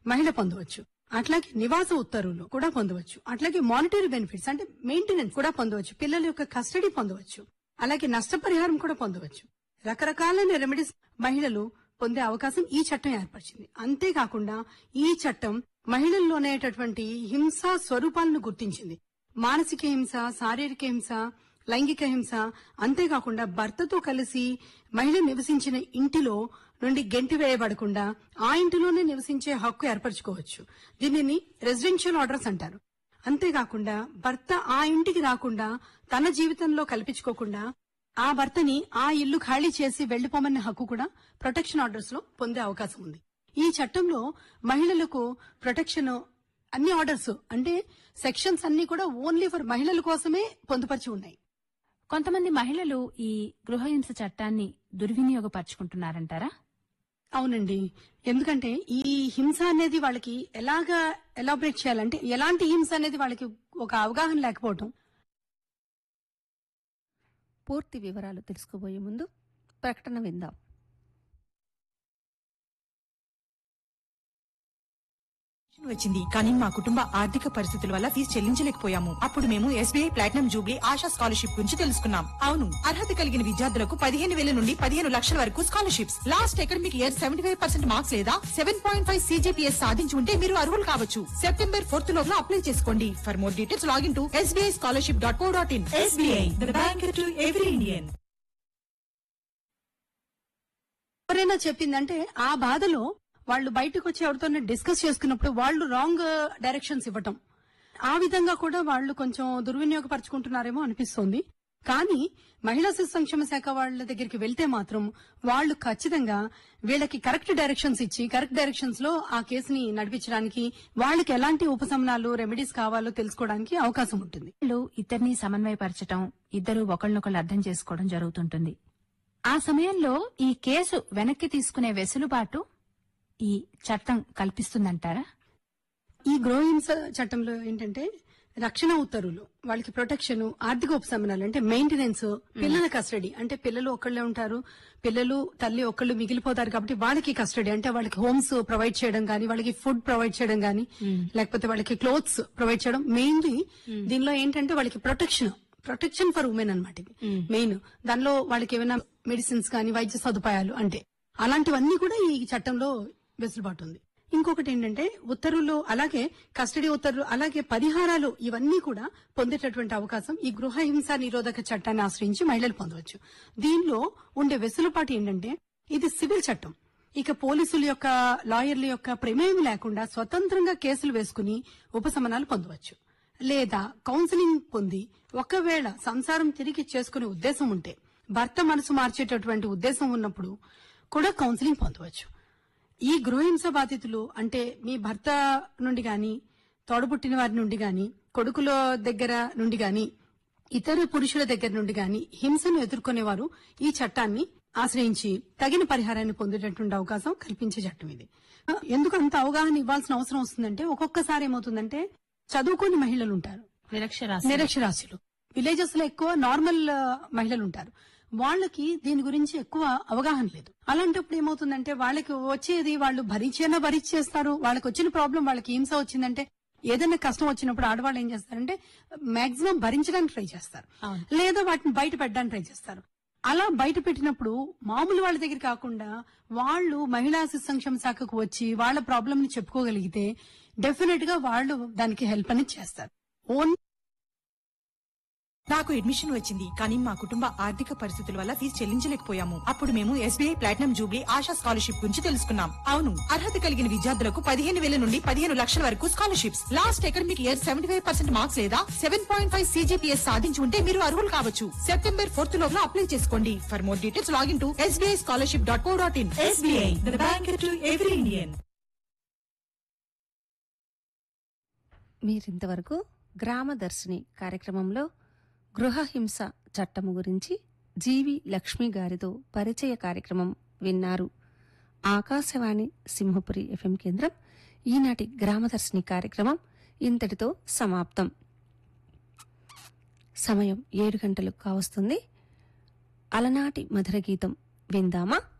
మహిళ పొందవచ్చు అట్లాగే నివాస ఉత్తర్వులు కూడా పొందవచ్చు అట్లాగే మానిటరీ బెనిఫిట్స్ అంటే మెయింటెనెన్స్ కూడా పొందవచ్చు పిల్లల యొక్క కస్టడీ పొందవచ్చు అలాగే నష్టపరిహారం కూడా పొందవచ్చు రకరకాలైన రెమెడీస్ మహిళలు పొందే అవకాశం ఈ చట్టం ఏర్పరిచింది అంతేకాకుండా ఈ చట్టం మహిళల్లోనేటటువంటి హింసా స్వరూపాలను గుర్తించింది మానసిక హింస శారీరక హింస లైంగిక హింస అంతేకాకుండా భర్తతో కలిసి మహిళ నివసించిన ఇంటిలో నుండి గెంటి వేయబడకుండా ఆ ఇంటిలోనే నివసించే హక్కు ఏర్పరచుకోవచ్చు దీనిని రెసిడెన్షియల్ ఆర్డర్స్ అంటారు అంతేకాకుండా భర్త ఆ ఇంటికి రాకుండా తన జీవితంలో కల్పించుకోకుండా ఆ భర్తని ఆ ఇల్లు ఖాళీ చేసి వెళ్లిపోమన్న హక్కు కూడా ప్రొటెక్షన్ ఆర్డర్స్ లో పొందే అవకాశం ఉంది ఈ చట్టంలో మహిళలకు ప్రొటెక్షన్ అన్ని ఆర్డర్స్ అంటే సెక్షన్స్ అన్ని కూడా ఓన్లీ ఫర్ మహిళల కోసమే పొందుపరిచి ఉన్నాయి కొంతమంది మహిళలు ఈ గృహహింస చట్టాన్ని దుర్వినియోగపరుచుకుంటున్నారంటారా అవునండి ఎందుకంటే ఈ హింస అనేది వాళ్ళకి ఎలాగా ఎలాబరేట్ చేయాలంటే ఎలాంటి హింస అనేది వాళ్ళకి ఒక అవగాహన లేకపోవటం పూర్తి వివరాలు తెలుసుకోబోయే ముందు ప్రకటన విందాం వచ్చింది కానీ మా కుటుంబ ఆర్థిక పరిస్థితుల వల్ల ఫీజు చెల్లించలేకపోయాము అప్పుడు మేము SBI platinum jubilee Asha scholarship గురించి తెలుసుకున్నాం అవును అర్హత కలిగిన విద్యార్థులకు పదిహేను వేల నుండి పదిహేను లక్షల వరకు scholarships last academic year seventy five percent marks లేదా సెవెన్ పాయింట్ ఫైవ్ సీజీపీఎస్ సాధించి ఉంటే మీరు అర్హులు కావచ్చు సెప్టెంబర్ ఫోర్త్ లోపల అప్లై చేసుకోండి for more details login to SBI scholarship dot co dot in SBI bank to every Indian ఎవరైనా చెప్పిందంటే ఆ బాధలో వాళ్ళు బయటకు వచ్చి ఎవరితోనే డిస్కస్ చేసుకున్నప్పుడు వాళ్ళు రాంగ్ డైరెక్షన్స్ ఇవ్వటం ఆ విధంగా కూడా వాళ్ళు కొంచెం దుర్వినియోగపరుచుకుంటున్నారేమో అనిపిస్తోంది కానీ మహిళా శిశు సంక్షేమ శాఖ వాళ్ళ దగ్గరికి వెళ్తే మాత్రం వాళ్ళు ఖచ్చితంగా వీళ్ళకి కరెక్ట్ డైరెక్షన్స్ ఇచ్చి కరెక్ట్ డైరెక్షన్స్ లో ఆ కేసుని నడిపించడానికి వాళ్ళకి ఎలాంటి ఉపశమనాలు రెమెడీస్ కావాలో తెలుసుకోవడానికి అవకాశం ఉంటుంది వాళ్ళు ఇద్దరిని సమన్వయపరచటం ఇద్దరు ఒకళ్ళనొకళ్ళు అర్థం చేసుకోవడం జరుగుతుంటుంది ఆ సమయంలో ఈ కేసు వెనక్కి తీసుకునే వెసులుబాటు ఈ చట్టం కల్పిస్తుందంటారా ఈ గృహహింస చట్టంలో ఏంటంటే రక్షణ ఉత్తర్వులు వాళ్ళకి ప్రొటెక్షన్ ఆర్థిక ఉపశమనాలు అంటే మెయింటెనెన్స్ పిల్లల కస్టడీ అంటే పిల్లలు ఒక్కళ్ళే ఉంటారు పిల్లలు తల్లి ఒక్కళ్ళు మిగిలిపోతారు కాబట్టి వాళ్ళకి కస్టడీ అంటే వాళ్ళకి హోమ్స్ ప్రొవైడ్ చేయడం గానీ వాళ్ళకి ఫుడ్ ప్రొవైడ్ చేయడం గానీ లేకపోతే వాళ్ళకి క్లోత్స్ ప్రొవైడ్ చేయడం మెయిన్లీ దీనిలో ఏంటంటే వాళ్ళకి ప్రొటెక్షన్ ప్రొటెక్షన్ ఫర్ ఉమెన్ అనమాట ఇది మెయిన్ దానిలో వాళ్ళకి ఏమైనా మెడిసిన్స్ కానీ వైద్య సదుపాయాలు అంటే అలాంటివన్నీ కూడా ఈ చట్టంలో వెసులుబాటు ఉంది ఇంకొకటి ఏంటంటే ఉత్తర్వులు అలాగే కస్టడీ ఉత్తర్వులు అలాగే పరిహారాలు ఇవన్నీ కూడా పొందేటటువంటి అవకాశం ఈ గృహ హింస నిరోధక చట్టాన్ని ఆశ్రయించి మహిళలు పొందవచ్చు దీనిలో ఉండే వెసులుబాటు ఏంటంటే ఇది సివిల్ చట్టం ఇక పోలీసుల యొక్క లాయర్ల యొక్క ప్రమేయం లేకుండా స్వతంత్రంగా కేసులు వేసుకుని ఉపశమనాలు పొందవచ్చు లేదా కౌన్సిలింగ్ పొంది ఒకవేళ సంసారం తిరిగి చేసుకునే ఉద్దేశం ఉంటే భర్త మనసు మార్చేటటువంటి ఉద్దేశం ఉన్నప్పుడు కూడా కౌన్సిలింగ్ పొందవచ్చు ఈ గృహహింస బాధితులు అంటే మీ భర్త నుండి గాని తోడబుట్టిన వారి నుండి గాని కొడుకుల దగ్గర నుండి గాని ఇతర పురుషుల దగ్గర నుండి గాని హింసను ఎదుర్కొనేవారు ఈ చట్టాన్ని ఆశ్రయించి తగిన పరిహారాన్ని పొందేటటువంటి అవకాశం కల్పించే చట్టం ఇది ఎందుకు అంత అవగాహన ఇవ్వాల్సిన అవసరం వస్తుందంటే ఒక్కొక్కసారి ఏమవుతుందంటే చదువుకోని మహిళలు ఉంటారు నిరక్షరాస్యులు. నిరక్షరాస్యులు విలేజెస్ లో ఎక్కువ నార్మల్ ఆ, మహిళలు ఉంటారు వాళ్ళకి దీని గురించి ఎక్కువ అవగాహన లేదు అలాంటప్పుడు ఏమవుతుందంటే వాళ్ళకి వచ్చేది వాళ్ళు భరించేనా భరించేస్తారు వాళ్ళకి వచ్చిన ప్రాబ్లం వాళ్ళకి హింస వచ్చిందంటే ఏదైనా కష్టం వచ్చినప్పుడు ఆడవాళ్ళు ఏం చేస్తారంటే మాక్సిమం భరించడానికి ట్రై చేస్తారు అవును. లేదా వాటిని బయట పెట్టడానికి ట్రై చేస్తారు అలా బయట పెట్టినప్పుడు మామూలు వాళ్ళ దగ్గర కాకుండా వాళ్ళు మహిళా శిశు సంక్షేమ శాఖకు వచ్చి వాళ్ళ ప్రాబ్లం ని చెప్పుకోగలిగితే డెఫినెట్ గా వాళ్ళు దానికి హెల్ప్ అనేది చేస్తారు ఓన్ నాకు అడ్మిషన్ వచ్చింది కానీ మా కుటుంబ ఆర్థిక పరిస్థితుల వల్ల ఫీజు చెల్లించలేకపోయాము అప్పుడు మేము SBI platinum jubilee Asha scholarship గురించి తెలుసుకున్నాం అవును అర్హత కలిగిన విద్యార్థులకు పదిహేను వేల నుండి పదిహేను లక్షల వరకు scholarships last academic year seventy five percent marks లేదా సెవెన్ పాయింట్ ఫైవ్ సీజీపీఎస్ సాధించి ఉంటే మీరు అర్హులు కావచ్చు సెప్టెంబర్ ఫోర్త్ లోపల అప్లై చేసుకోండి for more details login to SBI scholarship dot co dot in SBI bank to every Indian మీరింతవరకు గ్రామదర్శిని కార్యక్రమంలో గృహహింస చట్టము గురించి జీవి లక్ష్మి గారితో పరిచయ కార్యక్రమం విన్నారు ఆకాశవాణి సింహపురి ఎఫ్ఎం కేంద్రం ఈనాటి గ్రామదర్శిని కార్యక్రమం ఇంతటితో సమాప్తం సమయం ఏడు గంటలకు కావస్తుంది అలనాటి మధుర గీతం విందామా